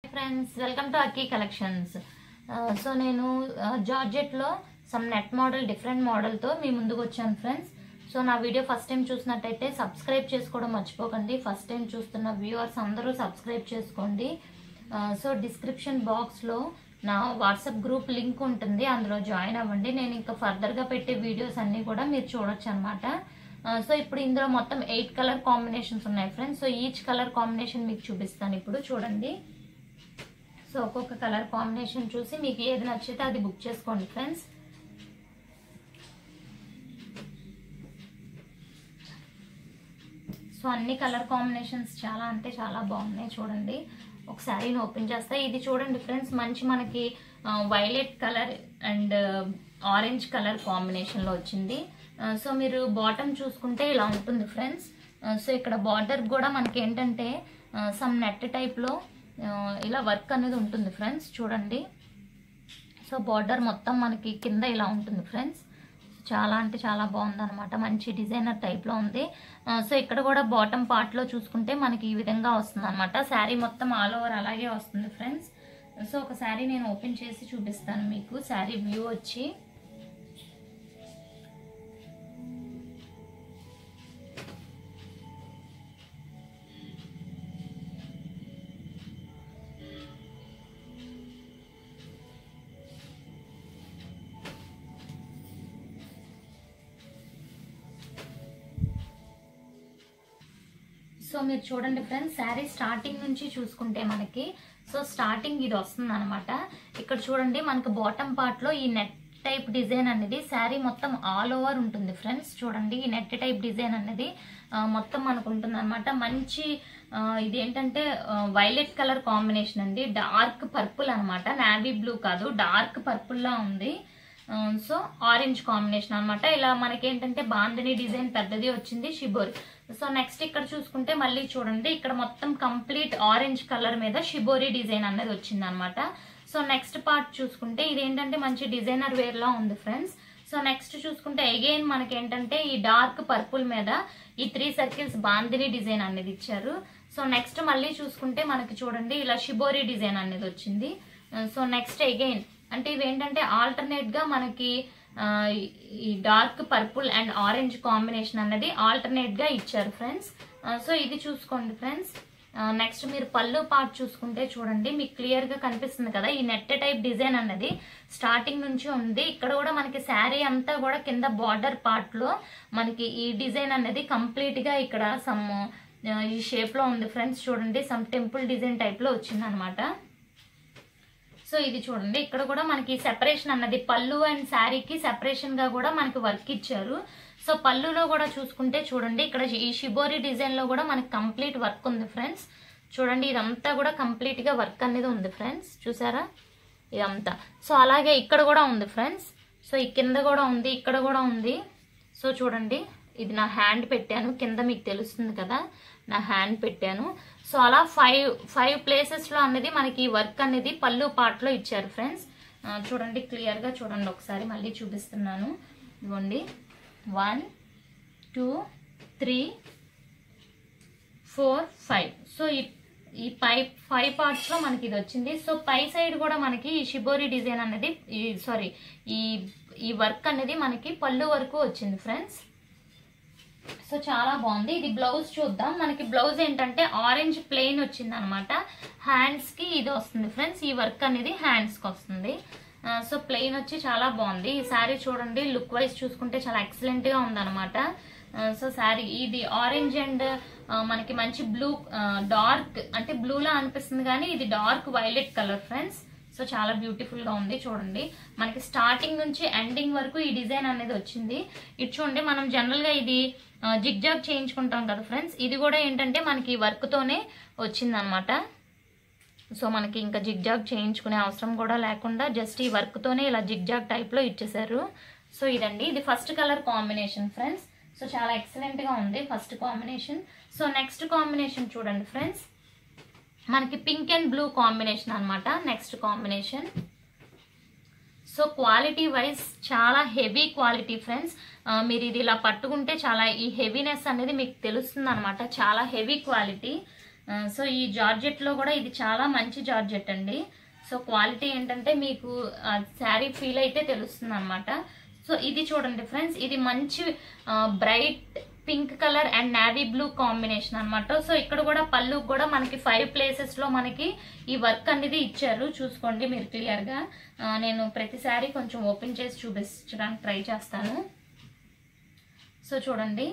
friends welcome to Akki collections so నేను జార్జెట్లో some net model different మోడల్తో మీ ముందుకు వచ్చాను ఫ్రెండ్స్ సో నా వీడియో ఫస్ట్ టైం చూసినట్టయితే సబ్స్క్రైబ్ చేసుకోవడం మర్చిపోకండి ఫస్ట్ టైం చూస్తున్న వ్యూవర్స్ అందరూ సబ్స్క్రైబ్ చేసుకోండి సో డిస్క్రిప్షన్ బాక్స్లో నా వాట్సాప్ గ్రూప్ లింక్ ఉంటుంది అందులో జాయిన్ అవ్వండి నేను ఇంకా ఫర్దర్గా పెట్టే వీడియోస్ అన్నీ కూడా మీరు చూడొచ్చు అనమాట సో ఇప్పుడు ఇందులో మొత్తం ఎయిట్ కలర్ కాంబినేషన్స్ ఉన్నాయి friends so each colour combination మీకు చూపిస్తాను ఇప్పుడు చూడండి సో ఒక్కొక్క కలర్ కాంబినేషన్ చూసి మీకు ఏది నచ్చితే అది బుక్ చేసుకోండి ఫ్రెండ్స్ సో అన్ని కలర్ కాంబినేషన్స్ చాలా అంటే చాలా బాగున్నాయి చూడండి ఒక శారీని ఓపెన్ చేస్తా ఇది చూడండి ఫ్రెండ్స్ మంచి మనకి violet colour and orange colour కాంబినేషన్లో వచ్చింది సో మీరు బాటమ్ చూసుకుంటే ఇలా ఉంటుంది ఫ్రెండ్స్ సో ఇక్కడ బార్డర్ కూడా మనకి ఏంటంటే సమ్ నెట్ టైప్లో ఇలా వర్క్ అనేది ఉంటుంది ఫ్రెండ్స్ చూడండి సో బార్డర్ మొత్తం మనకి కింద ఇలా ఉంటుంది ఫ్రెండ్స్ చాలా అంటే చాలా బాగుంది అనమాట మంచి డిజైనర్ టైప్లో ఉంది సో ఇక్కడ కూడా బాటమ్ పార్ట్లో చూసుకుంటే మనకి ఈ విధంగా వస్తుంది అనమాట శారీ మొత్తం ఆల్ ఓవర్ అలాగే వస్తుంది ఫ్రెండ్స్ సో ఒక శారీ నేను ఓపెన్ చేసి చూపిస్తాను మీకు శారీ వ్యూ వచ్చి సో మీరు చూడండి ఫ్రెండ్స్ శారీ స్టార్టింగ్ నుంచి చూసుకుంటే మనకి సో స్టార్టింగ్ ఇది వస్తుంది అనమాట ఇక్కడ చూడండి మనకు బాటమ్ పార్ట్లో ఈ నెట్ టైప్ డిజైన్ అనేది శారీ మొత్తం ఆల్ ఓవర్ ఉంటుంది ఫ్రెండ్స్ చూడండి ఈ నెట్ టైప్ డిజైన్ అనేది మొత్తం మనకు ఉంటుంది అనమాట మంచి ఇదేంటంటే వైలెట్ కలర్ కాంబినేషన్ అండి డార్క్ పర్పుల్ అనమాట నావీ బ్లూ కాదు డార్క్ పర్పుల్లా ఉంది సో ఆరెంజ్ కాంబినేషన్ అనమాట ఇలా మనకేంటంటే బాందిని డిజైన్ పెద్దది వచ్చింది షిబోరి సో నెక్స్ట్ ఇక్కడ చూసుకుంటే మళ్ళీ చూడండి ఇక్కడ మొత్తం కంప్లీట్ ఆరెంజ్ కలర్ మీద షిబోరి డిజైన్ అనేది వచ్చింది అనమాట సో నెక్స్ట్ పార్ట్ చూసుకుంటే ఇదేంటంటే మంచి డిజైనర్ వేర్ లా ఉంది ఫ్రెండ్స్ సో నెక్స్ట్ చూసుకుంటే అగైన్ మనకి ఏంటంటే ఈ డార్క్ పర్పుల్ మీద ఈ త్రీ సర్కిల్స్ బాందిని డిజైన్ అనేది ఇచ్చారు సో నెక్స్ట్ మళ్ళీ చూసుకుంటే మనకి చూడండి ఇలా షిబోరి డిజైన్ అనేది వచ్చింది సో నెక్స్ట్ అగైన్ అంటే ఇవేంటంటే ఆల్టర్నేట్ గా మనకి ఈ dark purple and orange combination అన్నది ఆల్టర్నేట్ గా ఇచ్చారు ఫ్రెండ్స్ సో ఇది చూసుకోండి ఫ్రెండ్స్ నెక్స్ట్ మీరు పళ్ళు పార్ట్ చూసుకుంటే చూడండి మీకు క్లియర్ గా కనిపిస్తుంది కదా ఈ నెట్ టైప్ డిజైన్ అన్నది స్టార్టింగ్ నుంచి ఉంది ఇక్కడ కూడా మనకి శారీ అంతా కూడా కింద బార్డర్ పార్ట్ లో మనకి ఈ డిజైన్ అనేది కంప్లీట్ గా ఇక్కడ సమ్ ఈ షేప్ లో ఉంది ఫ్రెండ్స్ చూడండి సమ్ టెంపుల్ డిజైన్ టైప్ లో వచ్చింది అనమాట సో ఇది చూడండి ఇక్కడ కూడా మనకి సెపరేషన్ అన్నది పళ్ళు అండ్ శారీకి సెపరేషన్ గా కూడా మనకి వర్క్ ఇచ్చారు సో పళ్ళులో కూడా చూసుకుంటే చూడండి ఇక్కడ ఈ షిబోరి డిజైన్ లో కూడా మనకి కంప్లీట్ వర్క్ ఉంది ఫ్రెండ్స్ చూడండి ఇదంతా కూడా కంప్లీట్ గా వర్క్ అనేది ఉంది ఫ్రెండ్స్ చూసారా ఇదంతా సో అలాగే ఇక్కడ కూడా ఉంది ఫ్రెండ్స్ సో ఈ కింద కూడా ఉంది ఇక్కడ కూడా ఉంది సో చూడండి ఇది నా హ్యాండ్ పెట్టాను కింద మీకు తెలుస్తుంది కదా నా హ్యాండ్ పెట్టాను సో అలా ఫైవ్ ఫైవ్ ప్లేసెస్లో అనేది మనకి ఈ వర్క్ అనేది పళ్ళు పార్ట్లో ఇచ్చారు ఫ్రెండ్స్ చూడండి క్లియర్గా చూడండి ఒకసారి మళ్ళీ చూపిస్తున్నాను ఇవ్వండి one two three four five so ఈ ఈ పై ఫైవ్ పార్ట్స్లో మనకి ఇది వచ్చింది సో పై సైడ్ కూడా మనకి ఈ షిబోరి డిజైన్ అనేది ఈ సారీ ఈ ఈ వర్క్ అనేది మనకి పళ్ళు వరకు వచ్చింది ఫ్రెండ్స్ సో చాలా బాగుంది ఇది బ్లౌజ్ చూద్దాం మనకి బ్లౌజ్ ఏంటంటే ఆరెంజ్ ప్లెయిన్ వచ్చింది అనమాట హ్యాండ్స్ కి ఇది వస్తుంది ఫ్రెండ్స్ ఈ వర్క్ అనేది హ్యాండ్స్ కి వస్తుంది సో ప్లెయిన్ వచ్చి చాలా బాగుంది ఈ శారీ చూడండి లుక్ వైజ్ చూసుకుంటే చాలా ఎక్సలెంట్ గా ఉందన్నమాట సో శారీ ఇది ఆరెంజ్ అండ్ మనకి మంచి బ్లూ డార్క్ అంటే బ్లూలా అనిపిస్తుంది కానీ ఇది dark violet colour friends so చాలా బ్యూటిఫుల్ గా ఉంది చూడండి మనకి స్టార్టింగ్ నుంచి ఎండింగ్ వరకు ఈ డిజైన్ అనేది వచ్చింది ఇది చూడండి మనం జనరల్ గా ఇది జిగ్జాగ్ చేయించుకుంటాం కదా ఫ్రెండ్స్ ఇది కూడా ఏంటంటే మనకి వర్క్ తోనే వచ్చిందనమాట సో మనకి ఇంకా జిగ్జాగ్ చేయించుకునే అవసరం కూడా లేకుండా జస్ట్ ఈ వర్క్ తోనే ఇలా జిగ్జాగ్ టైప్ లో ఇచ్చేసారు సో ఇదండి ఇది first colour combination friends so చాలా ఎక్సలెంట్ గా ఉంది first combination so next combination చూడండి ఫ్రెండ్స్ మనకి పింక్ అండ్ బ్లూ కాంబినేషన్ అనమాట next combination so quality wise చాలా హెవీ క్వాలిటీ ఫ్రెండ్స్ మీరు ఇది ఇలా పట్టుకుంటే చాలా ఈ హెవీనెస్ అనేది మీకు తెలుస్తుంది అనమాట చాలా హెవీ క్వాలిటీ ఆ, సో ఈ జార్జెట్లో కూడా ఇది చాలా మంచి జార్జెట్ అండి సో క్వాలిటీ ఏంటంటే మీకు శారీ ఫీల్ అయితే తెలుస్తుంది అనమాట సో ఇది చూడండి ఫ్రెండ్స్ ఇది మంచి bright pink colour and navy blue combination అన్నమాట సో ఇక్కడ కూడా పళ్ళు కూడా మనకి ఫైవ్ ప్లేసెస్ లో మనకి ఈ వర్క్ అనేది ఇచ్చారు చూసుకోండి మీరు క్లియర్ గా ఆ, నేను ప్రతిసారి కొంచెం ఓపెన్ చేసి చూపించడానికి ట్రై చేస్తాను సో చూడండి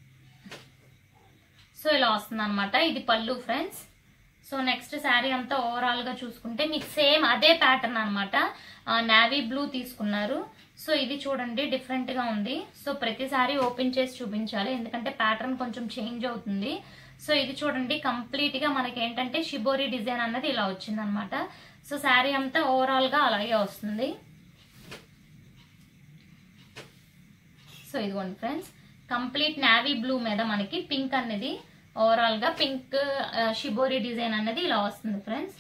సో ఇలా వస్తుంది అనమాట ఇది పళ్ళు ఫ్రెండ్స్ సో నెక్స్ట్ శారీ అంతా ఓవరాల్ గా చూసుకుంటే మీకు సేమ్ అదే ప్యాటర్న్ అనమాట నావీ బ్లూ తీసుకున్నారు సో ఇది చూడండి డిఫరెంట్ గా ఉంది సో ప్రతిసారి ఓపెన్ చేసి చూపించాలి ఎందుకంటే ప్యాటర్న్ కొంచెం చేంజ్ అవుతుంది సో ఇది చూడండి కంప్లీట్ గా మనకి ఏంటంటే షిబోరి డిజైన్ అన్నది ఇలా వచ్చింది అనమాట సో శారీ అంతా ఓవరాల్ గా అలాగే వస్తుంది సో ఇదిగోండి ఫ్రెండ్స్ కంప్లీట్ నావీ బ్లూ మీద మనకి పింక్ అనేది ఓవరాల్ గా పింక్ షిబోరి డిజైన్ అనేది ఇలా వస్తుంది ఫ్రెండ్స్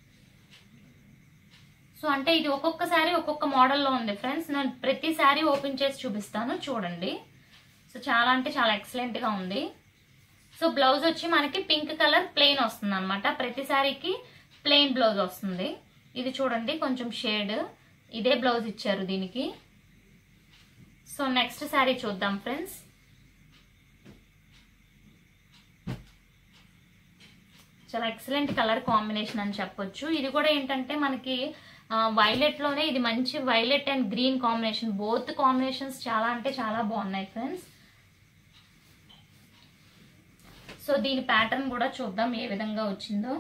సో అంటే ఇది ఒక్కొక్క శారీ ఒక్కొక్క మోడల్లో ఉంది ఫ్రెండ్స్ నేను ప్రతి శారీ ఓపెన్ చేసి చూపిస్తాను చూడండి సో చాలా అంటే చాలా ఎక్సలెంట్ గా ఉంది సో బ్లౌజ్ వచ్చి మనకి పింక్ కలర్ ప్లెయిన్ వస్తుంది అనమాట ప్రతి శారీకి ప్లెయిన్ బ్లౌజ్ వస్తుంది ఇది చూడండి కొంచెం షేడ్ ఇదే బ్లౌజ్ ఇచ్చారు దీనికి సో నెక్స్ట్ శారీ చూద్దాం ఫ్రెండ్స్ చాలా ఎక్సలెంట్ కలర్ కాంబినేషన్ అని చెప్పొచ్చు ఇది కూడా ఏంటంటే మనకి వైలెట్ లోనే ఇది మంచి violet and green combination both combinations చాలా అంటే చాలా బాగున్నాయి ఫ్రెండ్స్ సో దీని ప్యాటర్న్ కూడా చూద్దాం ఏ విధంగా వచ్చిందో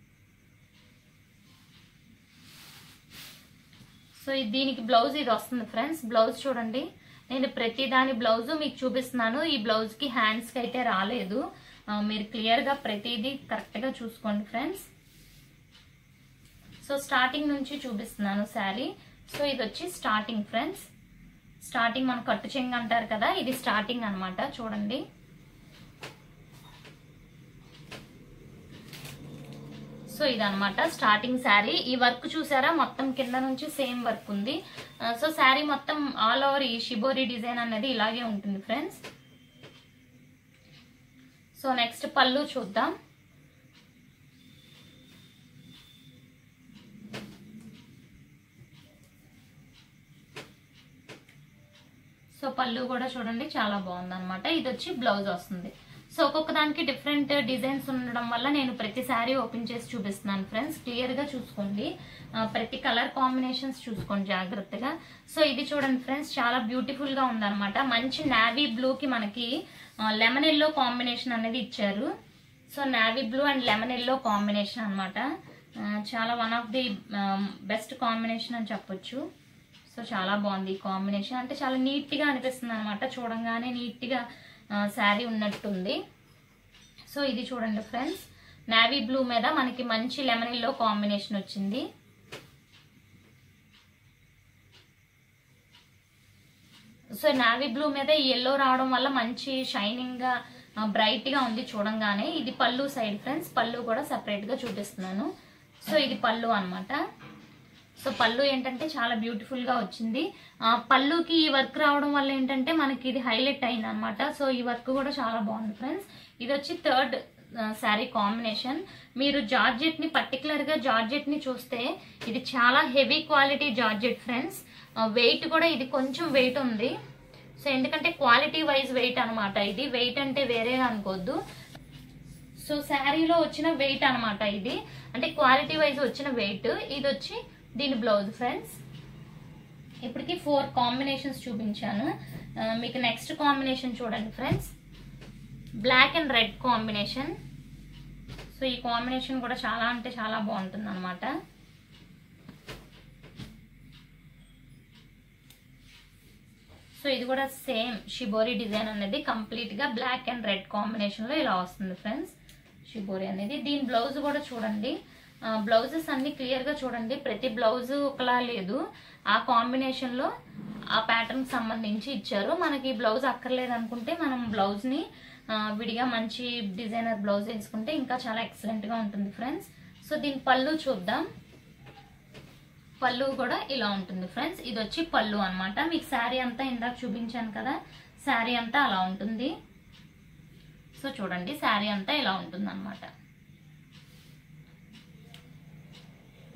సో ఇది దీనికి బ్లౌజ్ ఇది వస్తుంది ఫ్రెండ్స్ బ్లౌజ్ చూడండి నేను ప్రతి దాని బ్లౌజ్ మీకు చూపిస్తున్నాను ఈ బ్లౌజ్ కి హ్యాండ్స్ కి అయితే రాలేదు ఆ, మీరు క్లియర్ గా ప్రతిదీ కరెక్ట్ గా చూసుకోండి ఫ్రెండ్స్ సో స్టార్టింగ్ నుంచి చూపిస్తున్నాను శారీ సో ఇది వచ్చి స్టార్టింగ్ ఫ్రెండ్స్ స్టార్టింగ్ మన కట్టు చెంగు అంటారు కదా ఇది స్టార్టింగ్ అన్నమాట చూడండి సో ఇదనమాట స్టార్టింగ్ శారీ ఈ వర్క్ చూసారా మొత్తం కింద నుంచి సేమ్ వర్క్ ఉంది ఆ, సో శారీ మొత్తం ఆల్ ఓవర్ ఈ షిబోరి డిజైన్ అనేది ఇలాగే ఉంటుంది ఫ్రెండ్స్ సో నెక్స్ట్ పళ్ళు చూద్దాం సో పళ్ళు కూడా చూడండి చాలా బాగుంది అనమాట ఇది వచ్చి బ్లౌజ్ వస్తుంది సో ఒక్కొక్క దానికి డిఫరెంట్ డిజైన్స్ ఉండడం వల్ల నేను ప్రతి శారీ ఓపెన్ చేసి చూపిస్తున్నాను ఫ్రెండ్స్ క్లియర్ గా చూసుకోండి ఆ, ప్రతి కలర్ కాంబినేషన్స్ చూసుకోండి జాగ్రత్తగా సో ఇది చూడండి ఫ్రెండ్స్ చాలా బ్యూటిఫుల్ గా ఉందన్నమాట మంచి నావీ బ్లూ కి మనకి లెమన్ ఎల్లో కాంబినేషన్ అనేది ఇచ్చారు so navy blue and lemon yellow combination అనమాట చాలా one of the best combination అని చెప్పొచ్చు సో చాలా బాగుంది ఈ కాంబినేషన్ అంటే చాలా నీట్ గా అనిపిస్తుంది అనమాట చూడంగానే నీట్ గా శారీ ఉన్నట్టుంది సో ఇది చూడండి ఫ్రెండ్స్ నావీ బ్లూ మీద మనకి మంచి లెమన్ ఎల్లో కాంబినేషన్ వచ్చింది సో నావీ బ్లూ మీద ఈ ఎల్లో రావడం వల్ల మంచి షైనింగ్ గా బ్రైట్ గా ఉంది చూడంగానే ఇది పళ్ళు సైడ్ ఫ్రెండ్స్ పళ్ళు కూడా సపరేట్ గా చూపిస్తున్నాను సో ఇది పళ్ళు అన్నమాట సో పళ్ళు ఏంటంటే చాలా బ్యూటిఫుల్ గా వచ్చింది ఆ, పళ్ళుకి ఈ వర్క్ రావడం వల్ల ఏంటంటే మనకి ఇది హైలైట్ అయింది అనమాట సో ఈ వర్క్ కూడా చాలా బాగుంది ఫ్రెండ్స్ ఇది వచ్చి థర్డ్ శారీ కాంబినేషన్ మీరు జార్జెట్ ని పర్టికులర్ గా జార్జెట్ ని చూస్తే ఇది చాలా heavy quality georgette friends weight కూడా ఇది కొంచెం వెయిట్ ఉంది సో ఎందుకంటే క్వాలిటీ వైజ్ వెయిట్ అన్నమాట ఇది వెయిట్ అంటే వేరేగా అనుకోవద్దు సో శారీలో వచ్చిన వెయిట్ అన్నమాట ఇది అంటే క్వాలిటీ వైజ్ వచ్చిన వెయిట్ ఇది వచ్చి దీని బ్లౌజ్ ఫ్రెండ్స్ ఇప్పటికి ఫోర్ కాంబినేషన్స్ చూపించాను ఆ, మీకు నెక్స్ట్ కాంబినేషన్ చూడండి friends black and red combination so ఈ కాంబినేషన్ కూడా చాలా అంటే చాలా బాగుంటుంది అనమాట సో ఇది కూడా సేమ్ షిబోరి డిజైన్ అనేది కంప్లీట్ గా బ్లాక్ అండ్ రెడ్ కాంబినేషన్ లో ఇలా వస్తుంది ఫ్రెండ్స్ షిబోరి అనేది దీని బ్లౌజ్ కూడా చూడండి బ్లౌజెస్ అన్ని క్లియర్ గా చూడండి ప్రతి బ్లౌజ్ ఒకలా లేదు ఆ కాంబినేషన్ లో ఆ ప్యాటర్న్ సంబంధించి ఇచ్చారు మనకి ఈ బ్లౌజ్ అక్కర్లేదు అనుకుంటే మనం బ్లౌజ్ ని ఆ, విడిగా మంచి డిజైనర్ బ్లౌజ్ వేసుకుంటే ఇంకా చాలా ఎక్సలెంట్ గా ఉంటుంది ఫ్రెండ్స్ సో దీని పళ్ళు చూద్దాం పళ్ళు కూడా ఇలా ఉంటుంది ఫ్రెండ్స్ ఇది వచ్చి పళ్ళు అన్నమాట మీకు శారీ అంతా ఇందాక చూపించాను కదా శారీ అంతా అలా ఉంటుంది సో చూడండి శారీ అంతా ఇలా ఉంటుంది అనమాట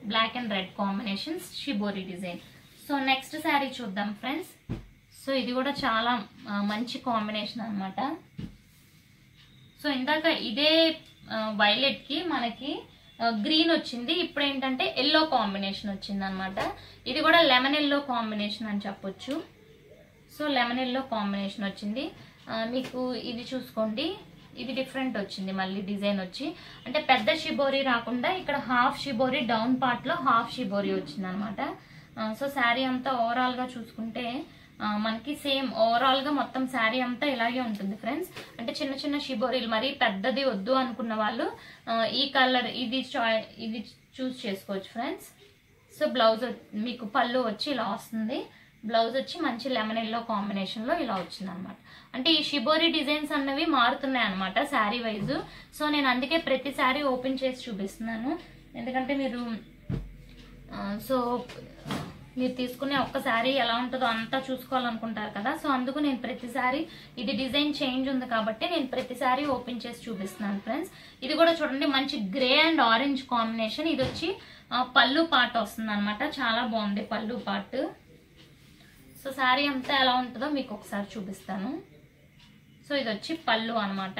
black and red combination shibori design so next saree చూద్దాం ఫ్రెండ్స్ సో ఇది కూడా చాలా ఆ, మంచి కాంబినేషన్ అన్నమాట సో ఇందాక ఇదే వైలెట్ కి మనకి గ్రీన్ వచ్చింది ఇప్పుడు ఏంటంటే ఎల్లో కాంబినేషన్ వచ్చింది అనమాట ఇది కూడా లెమన్ ఎల్లో కాంబినేషన్ అని చెప్పొచ్చు సో లెమన్ ఎల్లో కాంబినేషన్ వచ్చింది ఆ, మీకు ఇది చూసుకోండి ఇది డిఫరెంట్ వచ్చింది మళ్ళీ డిజైన్ వచ్చి అంటే పెద్ద షిబోరి రాకుండా ఇక్కడ హాఫ్ షిబోరి డౌన్ పార్ట్ లో హాఫ్ షిబోరి వచ్చింది అనమాట సో శారీ అంతా ఓవరాల్ గా చూసుకుంటే ఆ, మనకి సేమ్ ఓవరాల్ గా మొత్తం శారీ అంతా ఇలాగే ఉంటుంది ఫ్రెండ్స్ అంటే చిన్న చిన్న షిబోరీలు మరీ పెద్దది వద్దు అనుకున్న వాళ్ళు ఆ, ఈ కలర్ ఇది చాయ్ ఇది చూస్ చేసుకోవచ్చు ఫ్రెండ్స్ సో బ్లౌజ్ మీకు పళ్ళు వచ్చి ఇలా వస్తుంది బ్లౌజ్ వచ్చి మంచి లెమన్ ఎల్లో కాంబినేషన్ లో ఇలా వచ్చింది అనమాట అంటే ఈ షిబోరి డిజైన్స్ అన్నవి మారుతున్నాయి అనమాట శారీ వైజ్ సో నేను అందుకే ప్రతి శారీ ఓపెన్ చేసి చూపిస్తున్నాను ఎందుకంటే మీరు ఆ, సో మీరు తీసుకునే ఒక్క శారీ ఎలా ఉంటుందో అంతా చూసుకోవాలనుకుంటారు కదా సో అందుకు నేను ప్రతిసారి ఇది డిజైన్ చేంజ్ ఉంది కాబట్టి నేను ప్రతిసారి ఓపెన్ చేసి చూపిస్తున్నాను ఫ్రెండ్స్ ఇది కూడా చూడండి మంచి గ్రే అండ్ ఆరెంజ్ కాంబినేషన్ ఇది వచ్చి ఆ, పళ్ళు పార్ట్ వస్తుంది అనమాట చాలా బాగుంది పళ్ళు పార్ట్ సో శారీ అంతా ఎలా ఉంటుందో మీకు ఒకసారి చూపిస్తాను సో ఇది వచ్చి పళ్ళు అన్నమాట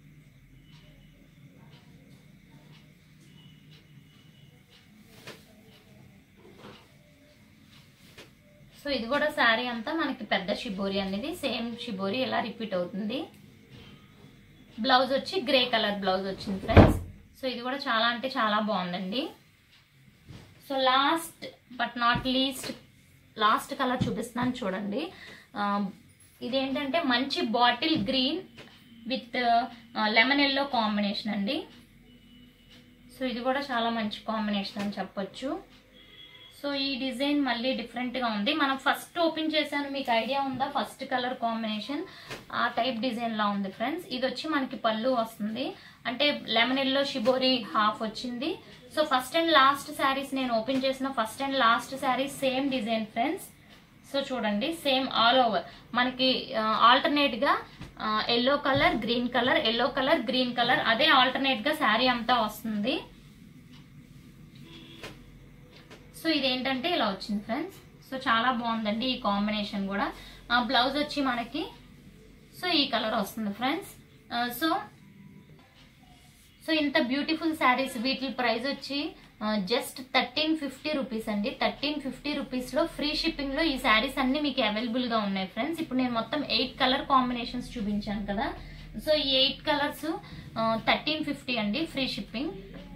సో ఇది కూడా శారీ అంతా మనకి పెద్ద షిబోరి అనేది సేమ్ షిబోరి ఇలా రిపీట్ అవుతుంది బ్లౌజ్ వచ్చి గ్రే కలర్ బ్లౌజ్ వచ్చింది ఫ్రెండ్స్ సో ఇది కూడా చాలా అంటే చాలా బాగుందండి so last but not least last colour చూపిస్తున్నాను చూడండి ఆ, ఇదేంటంటే మంచి bottle green with lemon yellow combination అండి సో ఇది కూడా చాలా మంచి కాంబినేషన్ అని చెప్పొచ్చు సో ఈ డిజైన్ మళ్ళీ డిఫరెంట్ గా ఉంది మనం ఫస్ట్ ఓపెన్ చేశాను మీకు ఐడియా ఉందా ఫస్ట్ కలర్ కాంబినేషన్ ఆ టైప్ డిజైన్ లా ఉంది ఫ్రెండ్స్ ఇది వచ్చి మనకి పళ్ళు వస్తుంది అంటే లెమన్ ఎల్లో షిబోరి హాఫ్ వచ్చింది so first and last sarees నేను ఓపెన్ చేసిన first and last sarees same design friends so చూడండి సేమ్ ఆల్ ఓవర్ మనకి ఆల్టర్నేట్ గా yellow colour green colour yellow colour green colour అదే ఆల్టర్నేట్ గా శారీ అంతా వస్తుంది సో ఇదేంటంటే ఇలా వచ్చింది ఫ్రెండ్స్ సో చాలా బాగుందండి ఈ కాంబినేషన్ కూడా బ్లౌజ్ వచ్చి మనకి సో ఈ కలర్ వస్తుంది ఫ్రెండ్స్ సో సో ఇంత బ్యూటిఫుల్ శారీస్ వీటి ప్రైస్ వచ్చి జస్ట్ థర్టీన్ ఫిఫ్టీ రూపీస్ అండి థర్టీన్ ఫిఫ్టీ రూపీస్లో ఫ్రీ షిప్పింగ్లో ఈ శారీస్ అన్ని మీకు అవైలబుల్గా ఉన్నాయి ఫ్రెండ్స్ ఇప్పుడు నేను మొత్తం ఎయిట్ కలర్ కాంబినేషన్స్ చూపించాను కదా సో ఈ ఎయిట్ కలర్స్ థర్టీన్ ఫిఫ్టీ అండి ఫ్రీ షిప్పింగ్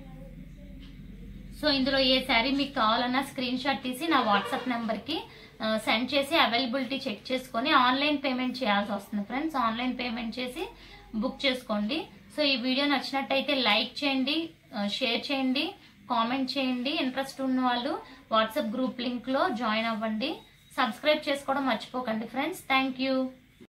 సో ఇందులో ఏ శారీ మీకు కావాలన్నా స్క్రీన్ షాట్ తీసి నా వాట్సాప్ నెంబర్కి సెండ్ చేసి అవైలబిలిటీ చెక్ చేసుకొని ఆన్లైన్ పేమెంట్ చేయాల్సి వస్తుంది ఫ్రెండ్స్ ఆన్లైన్ పేమెంట్ చేసి బుక్ చేసుకోండి సో ఈ వీడియో నచ్చినట్టయితే లైక్ చేయండి షేర్ చేయండి కామెంట్ చేయండి ఇంట్రెస్ట్ ఉన్న వాళ్ళు వాట్సాప్ గ్రూప్ లింక్లో జాయిన్ అవ్వండి సబ్స్క్రైబ్ చేసుకోవడం మర్చిపోకండి ఫ్రెండ్స్ థ్యాంక్ యూ